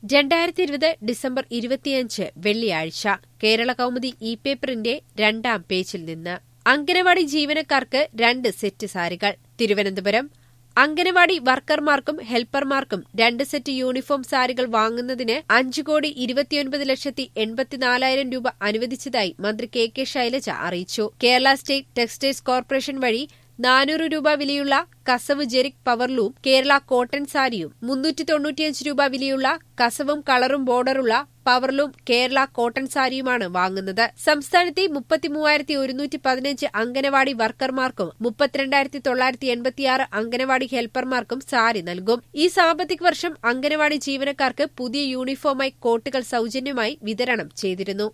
രണ്ടായിരത്തി ഇരുപത് ഡിസംബർ ഇരുപത്തിയഞ്ച് വെള്ളിയാഴ്ച കേരള കൗമുദി ഇ പേപ്പറിന്റെ രണ്ടാം പേജിൽ നിന്ന് അംഗനവാടി ജീവനക്കാർക്ക് രണ്ട് സെറ്റ് സാരികൾ തിരുവനന്തപുരം അംഗനവാടി വർക്കർമാർക്കും ഹെൽപ്പർമാർക്കും രണ്ട് സെറ്റ് യൂണിഫോം സാരികൾ വാങ്ങുന്നതിന് അഞ്ചു കോടി ഇരുപത്തിയൊൻപത് ലക്ഷത്തി എൺപത്തിനാലായിരം രൂപ അനുവദിച്ചതായി മന്ത്രി കെ കെ ശൈലജ അറിയിച്ചു കേരള സ്റ്റേറ്റ് ടെക്സ്റ്റൈൽസ് കോർപ്പറേഷൻ വഴി നാനൂറ് രൂപ വിലയുള്ള കസവ് ജെറിക് പവർലൂം കേരള കോട്ടൺ സാരിയും മുന്നൂറ്റി തൊണ്ണൂറ്റിയഞ്ച് രൂപ വിലയുള്ള കസവും കളറും ബോർഡറുള്ള പവർലൂം കേരള കോട്ടൺ സാരിയുമാണ് വാങ്ങുന്നത് സംസ്ഥാനത്തെ മുപ്പത്തിമൂവായിരത്തി ഒരുന്നൂറ്റി പതിനഞ്ച് അംഗനവാടി വർക്കർമാർക്കും മുപ്പത്തിരണ്ടായിരത്തി തൊള്ളായിരത്തി എൺപത്തിയാറ് അംഗനവാടി ഹെൽപ്പർമാർക്കും സാരി നൽകും ഈ സാമ്പത്തിക വർഷം അംഗനവാടി ജീവനക്കാർക്ക് പുതിയ യൂണിഫോമായി കോട്ടുകൾ സൌജന്യമായി വിതരണം ചെയ്തിരുന്നു